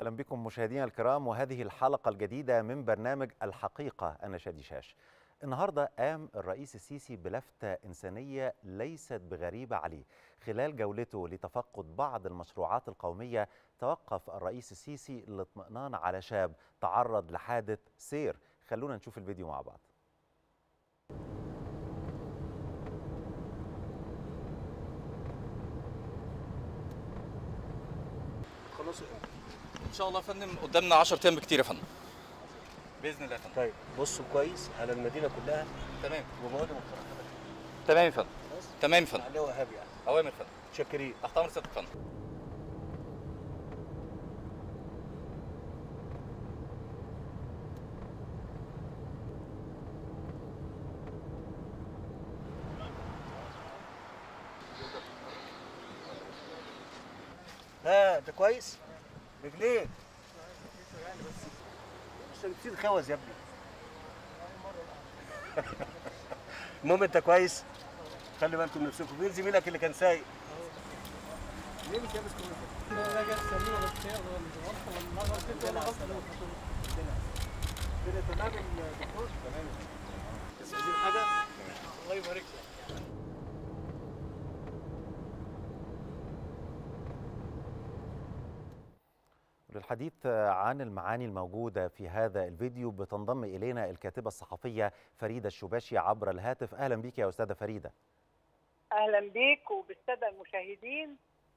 اهلا بكم مشاهدينا الكرام وهذه الحلقه الجديده من برنامج الحقيقه انا شادي شاش. النهارده قام الرئيس السيسي بلفته انسانيه ليست بغريبه عليه. خلال جولته لتفقد بعض المشروعات القوميه توقف الرئيس السيسي للاطمئنان على شاب تعرض لحادث سير. خلونا نشوف الفيديو مع بعض. خلصوا ان شاء الله يا فندم قدامنا 10 ايام بكتير يا فندم باذن الله يا فندم طيب بصوا كويس على المدينه كلها تمام ومواد مختلفه تمام يا فندم خلاص تمام يا فندم عليه وهاب يعني اوامر يا فندم متشكرين تحت امر سيادتك يا فندم ها انت كويس رجليك بس بتصير خوز يا ابني المهم انت كويس خلي بالكم من نفسكم مين زميلك اللي كان سايق كده تمام الدكتور تمام عايزين حاجه الله يبارك لك للحديث عن المعاني الموجودة في هذا الفيديو بتنضم إلينا الكاتبة الصحفية فريدة الشباشي عبر الهاتف أهلا بك يا أستاذة فريدة اهلا بيك وبالساده المشاهدين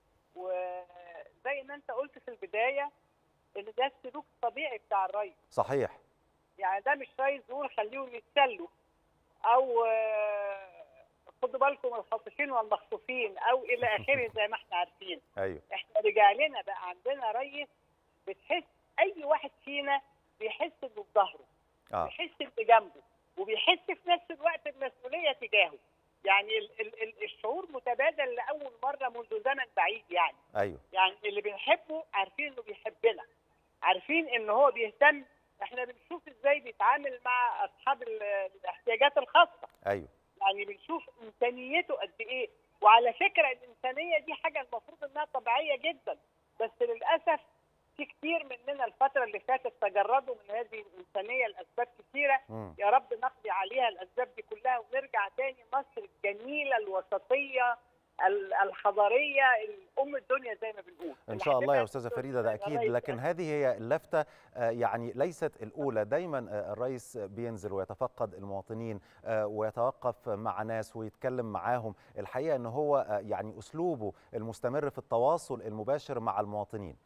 وزي ما انت قلت في البدايه ان ده السلوك الطبيعي بتاع الريس صحيح يعني ده مش ريس يقول خليهم يتسلوا او آه، خدوا بالكم الخاطفين والمخطوفين او الى اخره زي ما احنا عارفين أيوه احنا رجالنا بقى عندنا ريس بتحس اي واحد فينا بيحس انه في ظهره آه. بيحس انه جنبه وبيحس في نفس الوقت بمسؤوليه تجاهه يعني ال ال ال الشعور متبادل لاول مره منذ زمن بعيد يعني أيوه يعني اللي بنحبه عارفين انه بيحبنا عارفين ان هو بيهتم احنا بنشوف ازاي بيتعامل مع اصحاب ال- الاحتياجات الخاصه أيوه يعني بنشوف انسانيته قد ايه وعلى فكره الانسانيه دي حاجه المفروض انها طبيعيه جدا بس للاسف في كتير مننا الفتره اللي فاتت تجردوا من هذه الانسانيه لاسباب كثيره مم. يا رب نقضي عليها الاسباب دي كلها ونرجع تاني مصر الجميله الوسطيه ال- الحضاريه ام الدنيا زي ما بنقول إن شاء الله يا اللي أستاذة هتبقى فريدة ده أكيد الرئيس. لكن هذه هي اللفتة آه، يعني ليست الأولى دايما آه، الرئيس بينزل ويتفقد المواطنين آه، ويتوقف مع ناس ويتكلم معاهم الحقيقة أن هو آه، يعني أسلوبه المستمر في التواصل المباشر مع المواطنين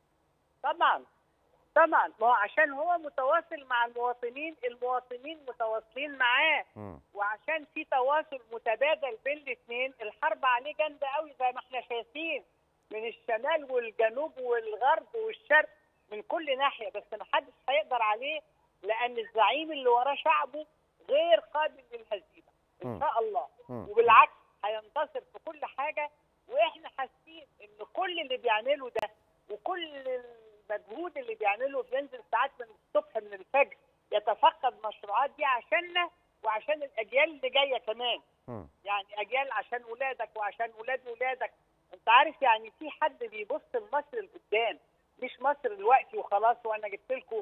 طبعا طبعا ما هو عشان هو متواصل مع المواطنين المواطنين متواصلين معاه مم. وعشان في تواصل متبادل بين الاثنين الحرب عليه جامده قوي زي ما احنا شايفين من الشمال والجنوب والغرب والشرق من كل ناحيه بس ما حدش هيقدر عليه لان الزعيم اللي وراه شعبه غير قابل للهزيمه ان مم. شاء الله مم. وبالعكس هينتصر في كل حاجه واحنا حاسين ان كل اللي بيعمله ده وكل المجهود اللي بيعمله بينزل ساعات من الصبح من الفجر يتفقد مشروعات دي عشاننا وعشان الاجيال اللي جايه كمان مم. يعني اجيال عشان ولادك وعشان ولاد ولادك انت عارف يعني في حد بيبص لمصر لقدام مش مصر دلوقتي وخلاص وانا جبت لكم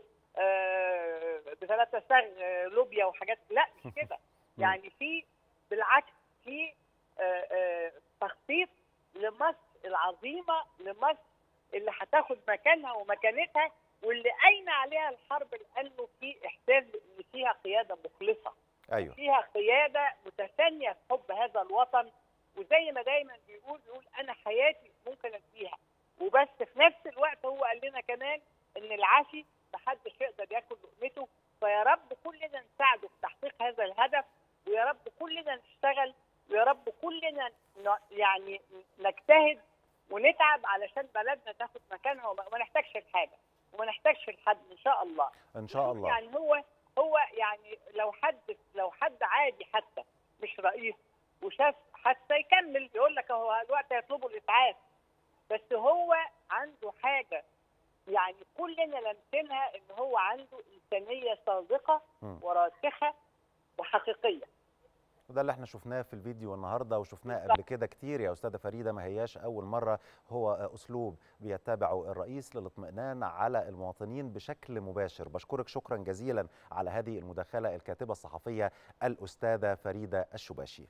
آه بثلاثه سغ آه، لوبيا وحاجات لا مش كده يعني في بالعكس في آه، آه، تخطيط لمصر العظيمه لمصر اللي هتاخد مكانها ومكانتها واللي قايمه عليها الحرب لانه في احساس ان فيها قياده مخلصه أيوه فيها قياده متثانيه في حب هذا الوطن وزي ما دايما بيقول بيقول انا حياتي ممكن اديها وبس في نفس الوقت هو قال لنا كمان ان العافي محدش يقدر ياكل لقمته فيا رب كلنا نساعده في تحقيق هذا الهدف ويا رب كلنا نشتغل ويا رب كلنا ن- يعني نجتهد ونتعب علشان بلدنا تاخد مكانها وما وما نحتاجش لحاجه وما نحتاجش لحد ان شاء الله إن شاء الله يعني هو هو يعني لو حد لو حد عادي حتى مش رئيس وشاف حتى يكمل يقول لك هو الوقت هيطلبوا الاسعاف بس هو عنده حاجه يعني كلنا لمسنها ان هو عنده انسانيه صادقه مم. وراسخه وحقيقيه وده اللي احنا شفناه في الفيديو النهارده وشفناه قبل كده كتير يا استاذه فريده ما هياش اول مره هو اسلوب بيتبعه الرئيس للاطمئنان على المواطنين بشكل مباشر بشكرك شكرا جزيلا على هذه المداخله الكاتبه الصحفيه الاستاذه فريده الشباشي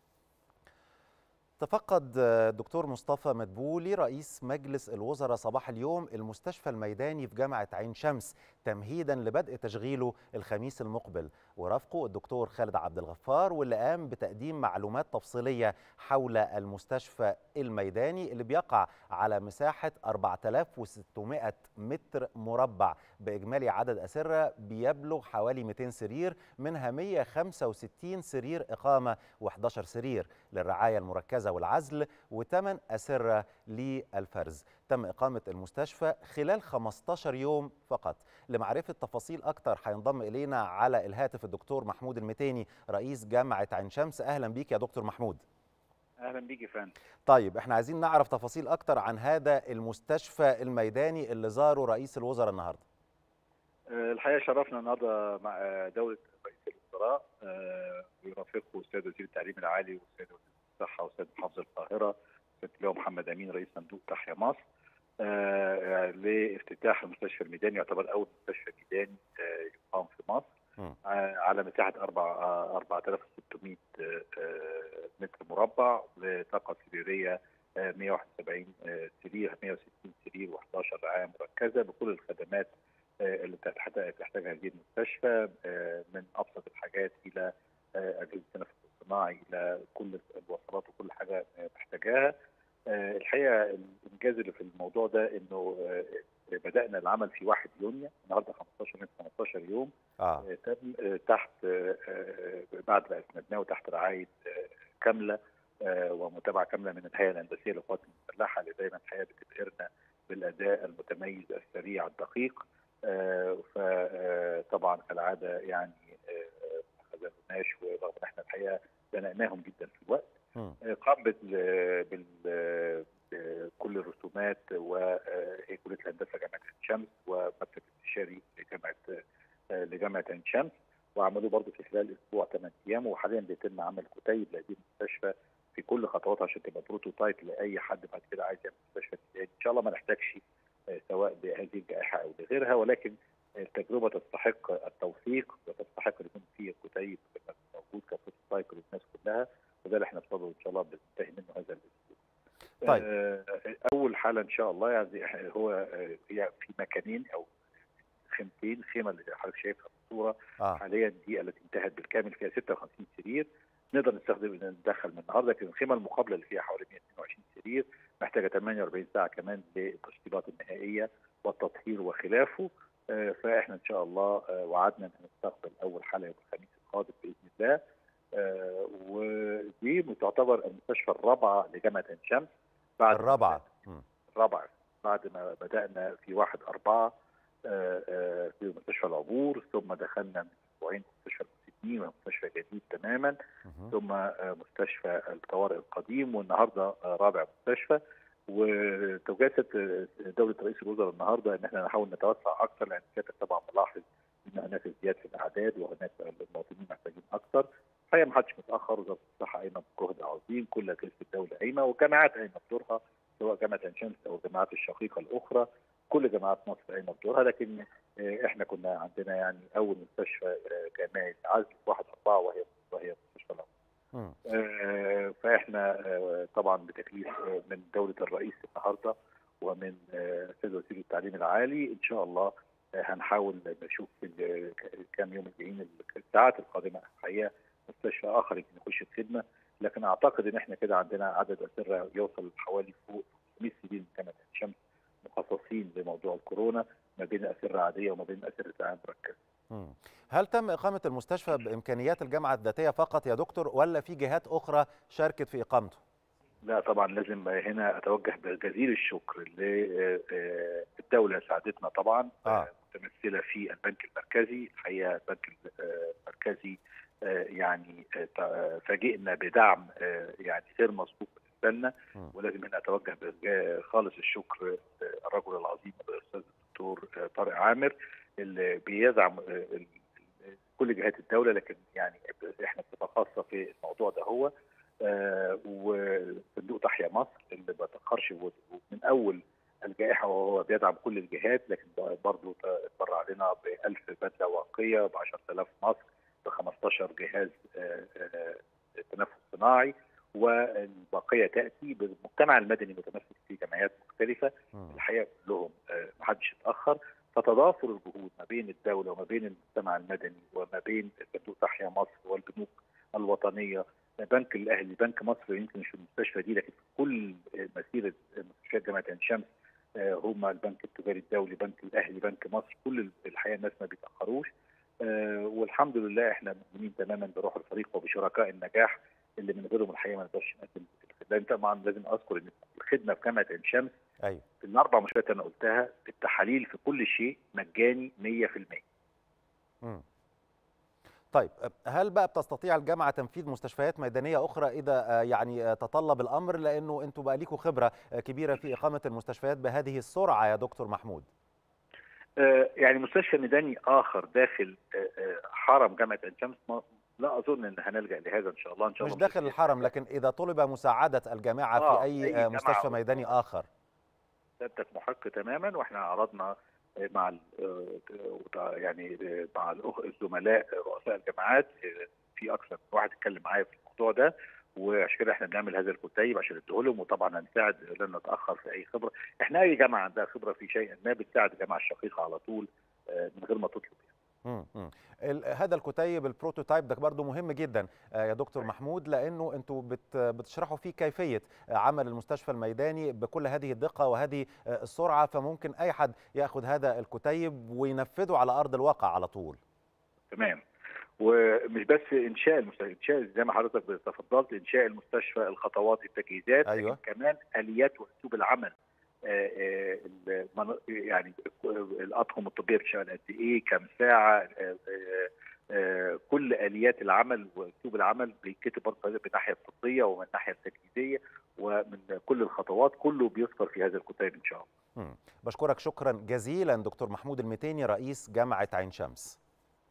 تفقد الدكتور مصطفى مدبولي رئيس مجلس الوزراء صباح اليوم المستشفى الميداني في جامعة عين شمس تمهيدا لبدء تشغيله الخميس المقبل ورافقه الدكتور خالد عبد الغفار واللي قام بتقديم معلومات تفصيلية حول المستشفى الميداني اللي بيقع على مساحة 4600 متر مربع بإجمالي عدد أسرة بيبلغ حوالي 200 سرير منها 165 سرير إقامة و11 سرير للرعاية المركزة والعزل وثمان أسرة للفرز تم إقامة المستشفى خلال 15 يوم فقط لمعرفة تفاصيل أكتر هينضم إلينا على الهاتف الدكتور محمود المتيني رئيس جامعة عين شمس أهلا بيك يا دكتور محمود اهلا بيك يا فندم طيب احنا عايزين نعرف تفاصيل أكتر عن هذا المستشفى الميداني اللي زاره رئيس الوزراء النهارده آه، الحقيقه شرفنا النهارده مع آه، دوله رئيس الوزراء آه، ويرافقه استاذ وزير التعليم العالي واستاذ وزير الصحه واستاذ محافظ القاهره استاذ اللواء محمد امين رئيس صندوق تحيا مصر آه، لافتتاح المستشفى الميداني يعتبر اول مستشفى ميداني آه، يقام في مصر مم. آه، على مساحه 4 4600 آه، آه، متر مربع بطاقه سريريه آه، 171 آه، سرير 160 سرير و11 رعايه مركزه بكل الخدمات آه، اللي تحتاج- تحتاجها هذه المستشفى آه، من ابسط الحاجات الى آه، اجهزه التنفس الصناعي الى كل الوصلات وكل حاجه آه، محتاجاها آه، الحقيقه الانجاز اللي في الموضوع ده انه آه، بدانا العمل في 1 يونيو النهارده 15 من 15 يوم اه آه، تم آه، تحت آه، آه، بعد ما اسندناه تحت رعايه آه، كامله آه، ومتابعه كامله من الهيئه الهندسيه للقوات المسلحه اللي دايما الحقيقه بتبهرنا بالاداء المتميز السريع الدقيق فطبعا كالعاده يعني آه، ما خذلناش ورغم ان احنا الحقيقه زنقناهم جدا في الوقت مم. آه، قام بال بال بكل الرسومات وهي كليه الهندسه جامعه عين شمس ومكتب استشاري لجامعه آه، لجامعه عين شمس وعملوه برضه في خلال اسبوع 8 ايام وحاليا بيتم عمل كتيب لهذه المستشفى في كل خطواتها عشان تبقى بروتوتايب لاي حد بعد كده عايز يعمل مستشفى جديد. ان شاء الله ما نحتاجش آه، سواء بهذه الجائحه او بغيرها ولكن التجربه تستحق التوثيق وتستحق ان يكون في كتيب موجود كبروتوتايب للناس كلها وده اللي احنا بصدده ان شاء الله بننتهي منه هذا الاسبوع. طيب. آه، اول حاله ان شاء الله يعني هو آه، هي في مكانين او خيمتين خيمه اللي حضرتك شايفها في الصوره اه حاليا دي التي انتهت بالكامل فيها 56 سرير نقدر نستخدم ندخل من النهارده لكن الخيمه المقابله اللي فيها حوالي 122 سرير محتاجه 48 ساعه كمان للتشطيبات النهائيه والتطهير وخلافه آه، فاحنا ان شاء الله آه، وعدنا ان نستقبل اول حاله يوم الخميس القادم باذن الله آه، ودي تعتبر المستشفى الرابعه لجامعه عين شمس بعد الرابعه مم. الرابعة بعد ما بدأنا في واحد أربعة آه، آه، في مستشفى العبور ثم دخلنا من أسبوعين مستشفى المسنين ومستشفى جديد تماما مهم. ثم آه، مستشفى الطوارئ القديم والنهارده آه، رابع مستشفى وتوجيهات آه، دولة رئيس الوزراء النهارده ان احنا نحاول نتوسع اكثر لان كانت طبعا ملاحظ ان هناك ازدياد في الاعداد وهناك المواطنين محتاجين اكثر الحقيقه ما حدش متاخر وزاره الصحه قايمه بجهد عظيم كل اجهزه الدوله قايمه والجامعات قايمه بدورها سواء جامعه عين شمس او الجامعات الشقيقه الاخرى كل جامعات مصر قايمه بدورها لكن آه، احنا كنا عندنا يعني اول مستشفى آه، جامعي عزل في واحد اربعه وهي وهي مستشفى العبور. مم. آه، فاحنا آه، طبعا بتكليف آه، من دوله الرئيس النهارده ومن آه، السيد وزير التعليم العالي ان شاء الله آه، هنحاول نشوف في ال- كام يوم الجايين الساعات القادمه الحقيقه مستشفى اخر يمكن يخش الخدمه لكن اعتقد ان احنا كده عندنا عدد اسره يوصل حوالي فوق 500 سرير من جامعه عين شمس مخصصين لموضوع الكورونا ما بين اسره عاديه وما بين اسره رعايه مركزه. مم. هل تم إقامة المستشفى بإمكانيات الجامعة الذاتية فقط يا دكتور ولا في جهات أخرى شاركت في إقامته؟ لا طبعا لازم هنا اتوجه بجزيل الشكر للدوله ساعدتنا طبعا آه. متمثله في البنك المركزي الحقيقه البنك المركزي آه، يعني آه، تع- فاجئنا بدعم آه، يعني غير مسبوق بالنسبه لنا مم. ولازم هنا اتوجه بخالص الشكر آه، الرجل العظيم الاستاذ الدكتور آه، طارق عامر اللي بيدعم آه، ال- كل جهات الدوله لكن يعني احنا بصفه خاصه في الموضوع ده هو آه وصندوق تحيا مصر اللي ما تاخرش من اول الجائحه وهو بيدعم كل الجهات لكن برضه اتبرع لنا ب 1000 بدله واقيه ب 10000 ماسك ب 15 جهاز آه آه تنفس صناعي والبقيه تاتي بالمجتمع المدني متمثل في جمعيات مختلفه الحقيقه كلهم ما حدش اتاخر فتضافر الجهود ما بين الدوله وما بين المجتمع المدني وما بين صندوق تحيا مصر والبنوك الوطنيه بنك الاهلي بنك مصر يمكن مش في المستشفى دي لكن في كل مسيره مستشفيات جامعه عين شمس هم البنك التجاري الدولي بنك الاهلي بنك مصر كل الحقيقه الناس ما بيتاخروش والحمد لله احنا مؤمنين تماما بروح الفريق وبشركاء النجاح اللي من غيرهم الحقيقه ما نقدرش نقدم الخدمه طبعا لازم اذكر ان الخدمه في جامعه عين شمس ايوه في الاربع مستشفيات انا قلتها التحاليل في كل شيء مجاني 100% امم طيب هل بقى بتستطيع الجامعه تنفيذ مستشفيات ميدانيه اخرى اذا يعني تطلب الامر لانه انتم بقى ليكم خبره كبيره في اقامه المستشفيات بهذه السرعه يا دكتور محمود يعني مستشفى ميداني اخر داخل حرم جامعه عين شمس لا اظن ان هنلجا لهذا ان شاء الله ان شاء مش الله داخل الحرم لكن اذا طلب مساعده الجامعه آه في اي, أي مستشفى ميداني اخر سيادتك محق تماما واحنا عرضنا مع يعني مع الزملاء رؤساء الجامعات في اكثر من واحد اتكلم معايا في الموضوع ده وعشان كده احنا بنعمل هذا الكتيب عشان نديه لهم وطبعا هنساعد لن نتاخر في اي خبره احنا اي جامعه عندها خبره في شيء ما بتساعد الجامعه الشقيقه على طول من غير ما تطلب مم. مم. هذا الكتيب البروتوتايب ده برضه مهم جدا يا دكتور محمود لانه انتوا بت بتشرحوا فيه كيفيه عمل المستشفى الميداني بكل هذه الدقه وهذه السرعه فممكن اي حد ياخذ هذا الكتيب وينفذه على ارض الواقع على طول. تمام ومش بس انشاء المستشفى انشاء زي ما حضرتك تفضلت انشاء المستشفى الخطوات التجهيزات أيوة. لكن كمان اليات واسلوب العمل يعني الاطقم الطبيه بتشتغل قد ايه كم ساعه كل اليات العمل واسلوب العمل بيتكتب برضه من الناحيه الطبيه ومن الناحيه التجهيزيه ومن كل الخطوات كله بيذكر في هذا الكتاب ان شاء الله. بشكرك شكرا جزيلا دكتور محمود المتيني رئيس جامعه عين شمس.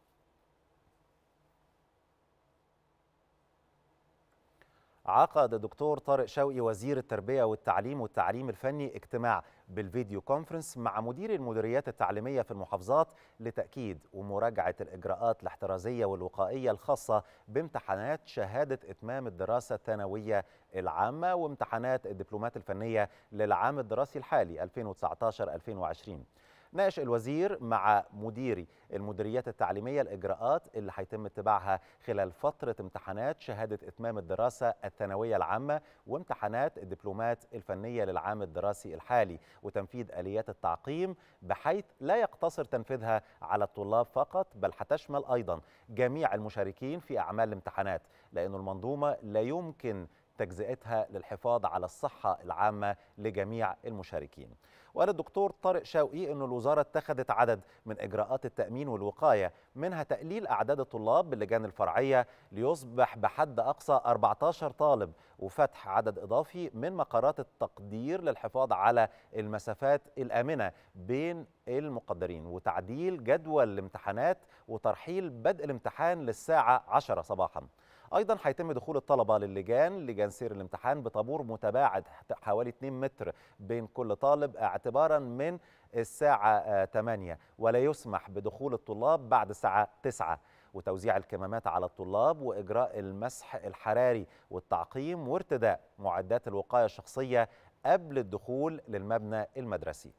عقد الدكتور طارق شوقي وزير التربية والتعليم والتعليم الفني اجتماع بالفيديو كونفرنس مع مدير المديريات التعليمية في المحافظات لتأكيد ومراجعة الإجراءات الاحترازية والوقائية الخاصة بامتحانات شهادة إتمام الدراسة الثانوية العامة وامتحانات الدبلومات الفنية للعام الدراسي الحالي 2019-2020 ناقش الوزير مع مديري المديريات التعليميه الاجراءات اللي هيتم اتباعها خلال فتره امتحانات شهاده اتمام الدراسه الثانويه العامه وامتحانات الدبلومات الفنيه للعام الدراسي الحالي وتنفيذ اليات التعقيم بحيث لا يقتصر تنفيذها على الطلاب فقط بل هتشمل ايضا جميع المشاركين في اعمال الامتحانات لأن المنظومه لا يمكن تجزئتها للحفاظ على الصحه العامه لجميع المشاركين. وقال الدكتور طارق شوقي أن الوزارة اتخذت عدد من إجراءات التأمين والوقاية منها تقليل أعداد الطلاب باللجان الفرعية ليصبح بحد أقصى 14 طالب وفتح عدد إضافي من مقرات التقدير للحفاظ على المسافات الآمنة بين المقدرين وتعديل جدول الامتحانات وترحيل بدء الامتحان للساعة 10 صباحاً ايضا هيتم دخول الطلبه للجان لجان سير الامتحان بطابور متباعد حوالي 2 متر بين كل طالب اعتبارا من الساعه 8 ولا يسمح بدخول الطلاب بعد الساعه 9 وتوزيع الكمامات على الطلاب واجراء المسح الحراري والتعقيم وارتداء معدات الوقايه الشخصيه قبل الدخول للمبنى المدرسي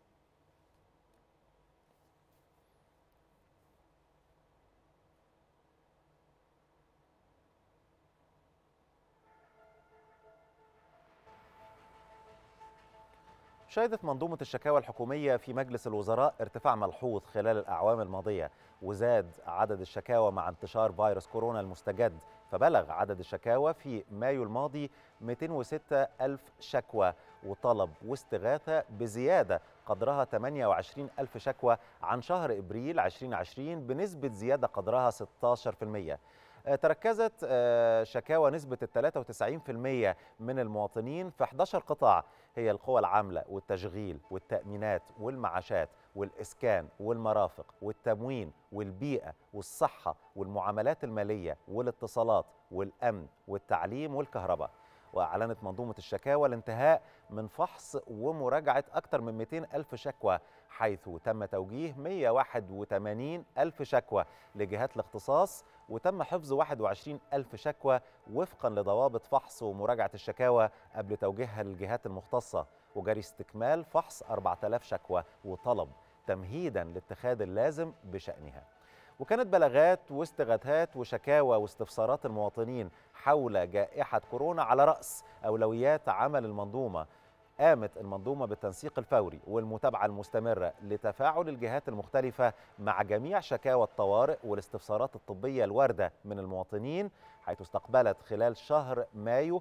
شهدت منظومة الشكاوى الحكومية في مجلس الوزراء ارتفاع ملحوظ خلال الأعوام الماضية وزاد عدد الشكاوى مع انتشار فيروس كورونا المستجد فبلغ عدد الشكاوى في مايو الماضي 206 ألف شكوى وطلب واستغاثة بزيادة قدرها 28 ألف شكوى عن شهر إبريل 2020 بنسبة زيادة قدرها 16% تركزت شكاوى نسبة ال 93% من المواطنين في 11 قطاع هي القوى العاملة والتشغيل والتأمينات والمعاشات والإسكان والمرافق والتموين والبيئة والصحة والمعاملات المالية والاتصالات والأمن والتعليم والكهرباء وأعلنت منظومة الشكاوى الانتهاء من فحص ومراجعة أكثر من 200 ألف شكوى حيث تم توجيه 181 ألف شكوى لجهات الاختصاص وتم حفظ 21 ألف شكوى وفقا لضوابط فحص ومراجعة الشكاوى قبل توجيهها للجهات المختصة وجري استكمال فحص 4000 شكوى وطلب تمهيدا لاتخاذ اللازم بشأنها وكانت بلاغات واستغاثات وشكاوى واستفسارات المواطنين حول جائحة كورونا على رأس أولويات عمل المنظومة قامت المنظومة بالتنسيق الفوري والمتابعة المستمرة لتفاعل الجهات المختلفة مع جميع شكاوى الطوارئ والاستفسارات الطبية الواردة من المواطنين حيث استقبلت خلال شهر مايو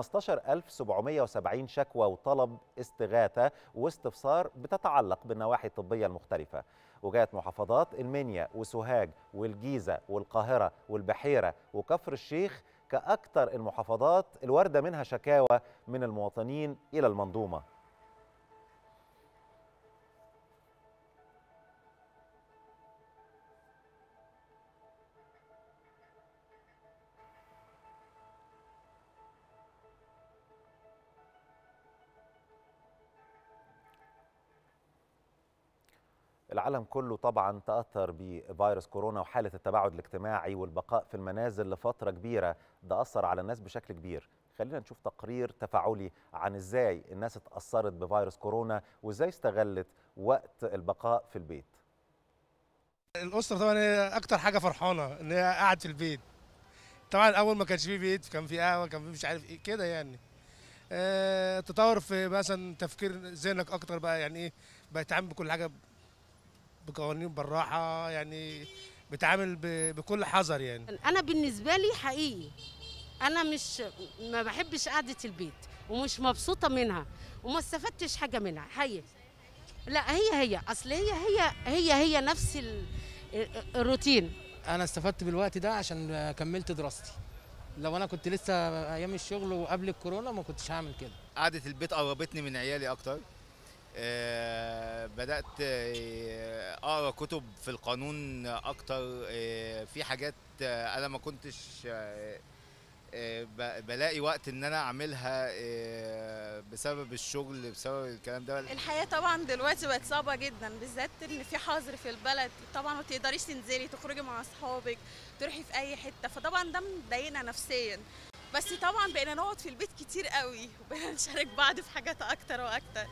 15770 شكوى وطلب استغاثة واستفسار بتتعلق بالنواحي الطبية المختلفة وجاءت محافظات المنيا وسوهاج والجيزة والقاهرة والبحيرة وكفر الشيخ كأكثر المحافظات الواردة منها شكاوى من المواطنين إلى المنظومة العالم كله طبعا تأثر بفيروس كورونا وحالة التباعد الاجتماعي والبقاء في المنازل لفترة كبيرة ده أثر على الناس بشكل كبير خلينا نشوف تقرير تفاعلي عن ازاي الناس اتأثرت بفيروس كورونا وازاي استغلت وقت البقاء في البيت الاسره طبعا هي اكتر حاجه فرحانه ان هي قاعد في البيت طبعا اول ما كانش فيه بيت كان في قهوه كان في مش عارف ايه كده يعني آه تطور في مثلا تفكير ذهنك اكتر بقى يعني ايه بيتعامل بكل حاجه بقوانين بالراحه يعني بتعامل ب- بكل حذر يعني انا بالنسبه لي حقيقي انا مش ما بحبش قعده البيت ومش مبسوطه منها وما استفدتش حاجه منها حقيقي لا هي هي اصل هي هي هي هي نفس ال- ال- الروتين انا استفدت بالوقت ده عشان كملت دراستي لو انا كنت لسه ايام الشغل وقبل الكورونا ما كنتش هعمل كده قعدة البيت قربتني من عيالي أكتر آه، بدأت آه، أقرأ كتب في القانون أكتر آه، في حاجات آه، أنا ما كنتش آه، آه، ب- بلاقي وقت إن أنا أعملها آه، بسبب الشغل بسبب الكلام ده الحياة طبعا دلوقتي بقت صعبة جدا بالذات ان في حظر في البلد طبعا ما تقدريش تنزلي تخرجي مع اصحابك تروحي في اي حتة فطبعا ده مضايقنا نفسيا بس طبعا بقينا نقعد في البيت كتير قوي وبقينا نشارك بعض في حاجات اكتر واكتر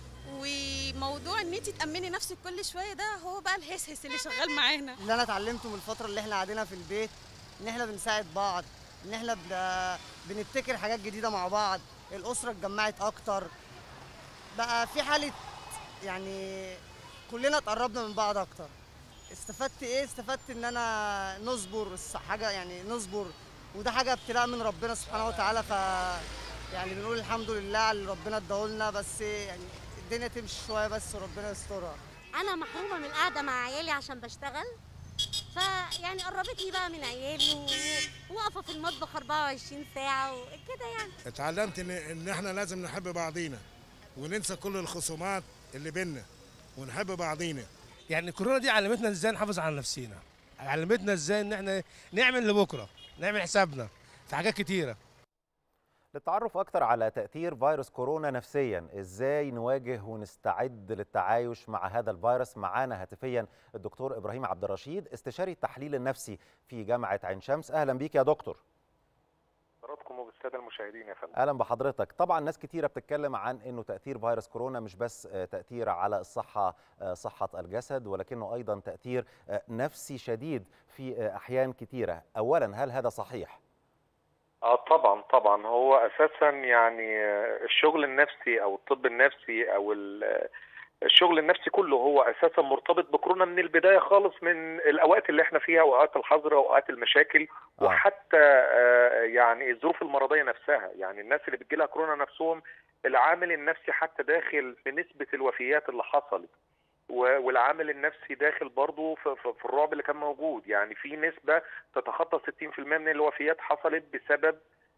وموضوع ان انت تامني نفسك كل شويه ده هو بقى الهسهس اللي شغال معانا اللي انا اتعلمته من الفتره اللي احنا قاعدينها في البيت ان احنا بنساعد بعض ان احنا بن- بنبتكر حاجات جديده مع بعض الاسره اتجمعت اكتر بقى في حاله يعني كلنا اتقربنا من بعض اكتر استفدت ايه استفدت ان انا نصبر الس- حاجه يعني نصبر وده حاجه ابتلاء من ربنا سبحانه وتعالى ف يعني بنقول الحمد لله على اللي ربنا اداهولنا بس يعني الدنيا تمشي شويه بس وربنا يسترها انا محرومه من القعده مع عيالي عشان بشتغل فيعني قربتني بقى من عيالي و- وواقفه في المطبخ 24 ساعه وكده يعني اتعلمت ان ان احنا لازم نحب بعضينا وننسى كل الخصومات اللي بينا ونحب بعضينا يعني الكورونا دي علمتنا ازاي نحافظ على نفسينا علمتنا ازاي ان احنا نعمل لبكره نعمل حسابنا في حاجات كتيره للتعرف أكثر على تأثير فيروس كورونا نفسيا إزاي نواجه ونستعد للتعايش مع هذا الفيروس معانا هاتفيا الدكتور إبراهيم عبد الرشيد استشاري التحليل النفسي في جامعة عين شمس أهلا بيك يا دكتور حضراتكم وبالساده المشاهدين يا فندم اهلا بحضرتك طبعا ناس كتيره بتتكلم عن انه تاثير فيروس كورونا مش بس آه، تاثير على الصحه آه، صحه الجسد ولكنه ايضا تاثير آه، نفسي شديد في آه، احيان كتيره اولا هل هذا صحيح اه طبعا طبعا هو اساسا يعني آه، الشغل النفسي او الطب النفسي او ال- آه، الشغل النفسي كله هو اساسا مرتبط بكورونا من البدايه خالص من الاوقات اللي احنا فيها اوقات الحظر واوقات المشاكل آه. وحتى آه، يعني الظروف المرضيه نفسها يعني الناس اللي بتجيلها كورونا نفسهم العامل النفسي حتى داخل في نسبه الوفيات اللي حصلت و- والعامل النفسي داخل برضه في, في, في الرعب اللي كان موجود يعني في نسبة تتخطى 60% من الوفيات حصلت بسبب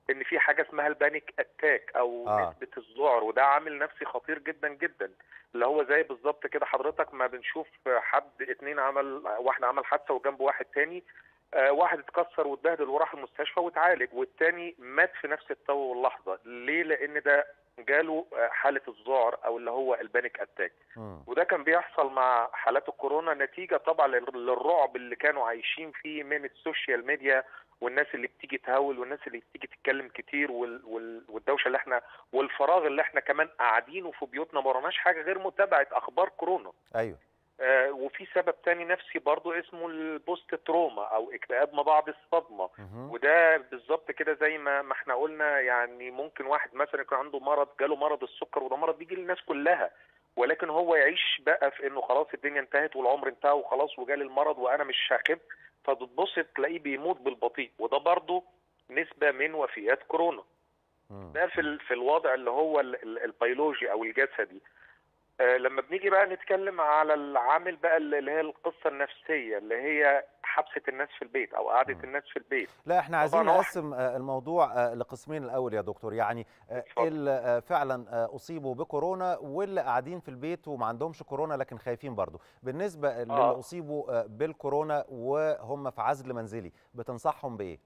ان في حاجه اسمها البانيك اتاك او آه. نسبه الذعر وده عامل نفسي خطير جدا جدا اللي هو زي بالظبط كده حضرتك ما بنشوف حد اتنين عمل واحد عمل حادثه وجنبه واحد تاني آه، واحد اتكسر واتبهدل وراح المستشفى واتعالج والتاني مات في نفس التو واللحظه ليه لان ده جاله آه، حاله الذعر او اللي هو البانيك اتاك مم. وده كان بيحصل مع حالات الكورونا نتيجة طبعا لل- للرعب اللي كانوا عايشين فيه من السوشيال ميديا والناس اللي بتيجي تهول والناس اللي بتيجي تتكلم كتير وال وال والدوشة اللي احنا والفراغ اللي احنا كمان قاعدينه في بيوتنا ما وراناش حاجة غير متابعة أخبار كورونا ايوه آه وفي سبب تاني نفسي برضو اسمه البوست تروما أو اكتئاب ما بعد الصدمة مهم. وده بالظبط كده زي ما ما احنا قلنا يعني ممكن واحد مثلا يكون عنده مرض جاله مرض السكر وده مرض بيجي للناس كلها ولكن هو يعيش بقى في انه خلاص الدنيا انتهت والعمر انتهى وخلاص وجالي المرض وانا مش هخف فتبص تلاقيه بيموت بالبطيء وده برضه نسبة من وفيات كورونا مم. ده في ال- في الوضع اللي هو ال- ال- البيولوجي او الجسدي آه، لما بنيجي بقى نتكلم على العامل بقى اللي اللي هي القصة النفسية اللي هي حبسة الناس في البيت او قعدة الناس في البيت لا احنا عايزين طبعاً واحد- نقسم آه، الموضوع آه، لقسمين الاول يا دكتور يعني آه، اللي آه، فعلا آه، اصيبوا بكورونا واللي قاعدين في البيت وما عندهمش كورونا لكن خايفين برضو بالنسبه للي آه. اصيبوا آه، بالكورونا وهم في عزل منزلي بتنصحهم بايه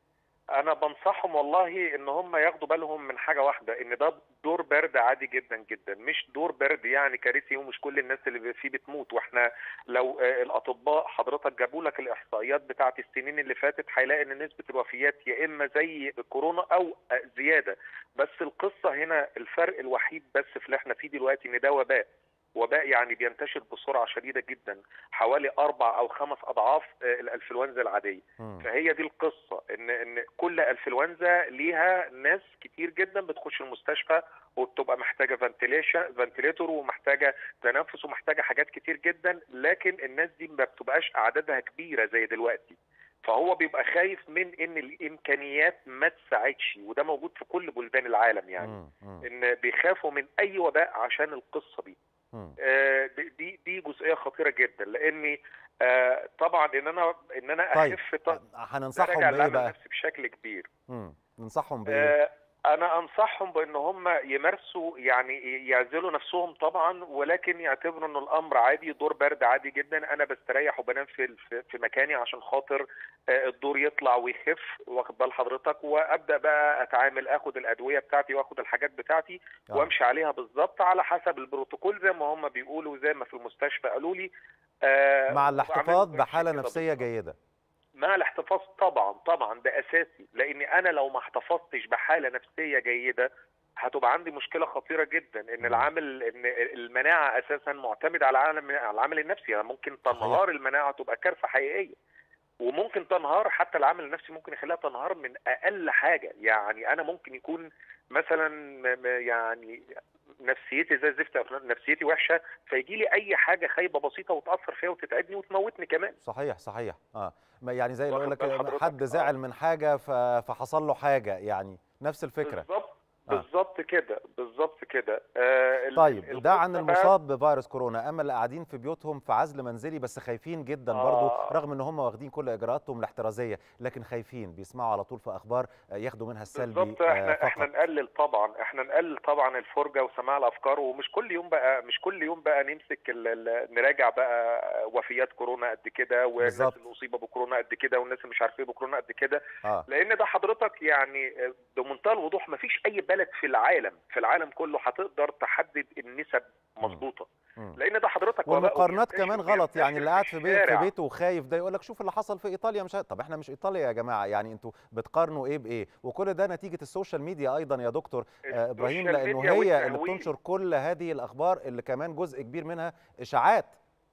انا بنصحهم والله ان هم ياخدوا بالهم من حاجه واحده ان ده دور برد عادي جدا جدا مش دور برد يعني كارثي ومش كل الناس اللي فيه بتموت واحنا لو آه، الاطباء حضرتك جابوا لك الاحصائيات بتاعه السنين اللي فاتت هيلاقي ان نسبه الوفيات يا اما زي الكورونا او آه، زياده بس القصه هنا الفرق الوحيد بس في اللي احنا فيه دلوقتي ان ده وباء وباء يعني بينتشر بسرعه شديده جدا حوالي اربع او خمس اضعاف آه، الانفلونزا العاديه مم. فهي دي القصه ان ان كل انفلونزا ليها ناس كتير جدا بتخش المستشفى وبتبقى محتاجه فنتيليشن فنتيليتور ومحتاجه تنفس ومحتاجه حاجات كتير جدا لكن الناس دي ما بتبقاش اعدادها كبيره زي دلوقتي فهو بيبقى خايف من ان الامكانيات ما تساعدش وده موجود في كل بلدان العالم يعني مم. مم. ان بيخافوا من اي وباء عشان القصه دي مم. آه، دي دي- دي جزئيه خطيره جدا لاني آه، طبعا ان انا ان انا طيب اخف ط- هننصحهم ده راجع بايه لعمل بقى نفسي بشكل كبير مم. ننصحهم بايه آه، انا انصحهم بان هم يمارسوا يعني يعزلوا نفسهم طبعا ولكن يعتبروا ان الامر عادي دور برد عادي جدا انا بستريح وبنام في في- في مكاني عشان خاطر آه، الدور يطلع ويخف واخد بال حضرتك وابدا بقى اتعامل اخد الادويه بتاعتي واخد الحاجات بتاعتي آه. وامشي عليها بالظبط على حسب البروتوكول زي ما هم بيقولوا زي ما في المستشفى قالوا لي آه، مع وبعمله الاحتفاظ بمشي بحاله كده نفسيه جيده مع الاحتفاظ طبعا طبعا ده اساسي لان انا لو ما احتفظتش بحاله نفسيه جيده هتبقى عندي مشكله خطيره جدا ان العامل ان المناعه اساسا معتمد على العامل على العامل النفسي يعني ممكن تنهار المناعه تبقى كارثه حقيقيه وممكن تنهار حتى العامل النفسي ممكن يخليها تنهار من اقل حاجه يعني انا ممكن يكون مثلا م- م- يعني نفسيتي زي الزفت أو نفسيتي وحشه فيجي لي اي حاجه خايبه بسيطه وتاثر فيها وتتعبني وتموتني كمان صحيح صحيح اه ما يعني زي اللي واخد يقول لك بال حضرتك؟ حد زعل من حاجه ف- فحصل له حاجه يعني نفس الفكره بالظبط آه. بالظبط كده بالظبط كده آه ال- طيب ال- ده عن القصة بقى- المصاب بفيروس كورونا اما اللي قاعدين في بيوتهم في عزل منزلي بس خايفين جدا برضو آه. رغم ان هم واخدين كل اجراءاتهم الاحترازيه لكن خايفين بيسمعوا على طول في اخبار آه، ياخدوا منها السلبي بالظبط آه، احنا فقط احنا نقلل طبعا احنا نقلل طبعا الفرجه وسماع الافكار ومش كل يوم بقى مش كل يوم بقى نمسك ال ال نراجع بقى وفيات كورونا قد كده والناس بالظبط. اللي اصيبه بكورونا قد كده والناس اللي مش عارف ايه بكورونا قد كده اه لان ده حضرتك يعني بمنتهى الوضوح ما فيش اي بلد في العالم في العالم كله هتقدر تحدد النسب مظبوطه مم. لان ده حضرتك وباء والمقارنات وبينتشر- كمان غلط يعني اللي قاعد في, بي... في الشارع. بيته وخايف ده يقول لك شوف اللي حصل في ايطاليا مش ه- طب احنا مش ايطاليا يا جماعه يعني انتوا بتقارنوا ايه بايه وكل ده نتيجه السوشيال ميديا ايضا يا دكتور آه ابراهيم السوشيال لانه ميديا هي اللي والتهويل. بتنشر كل هذه الاخبار اللي كمان جزء كبير منها اشاعات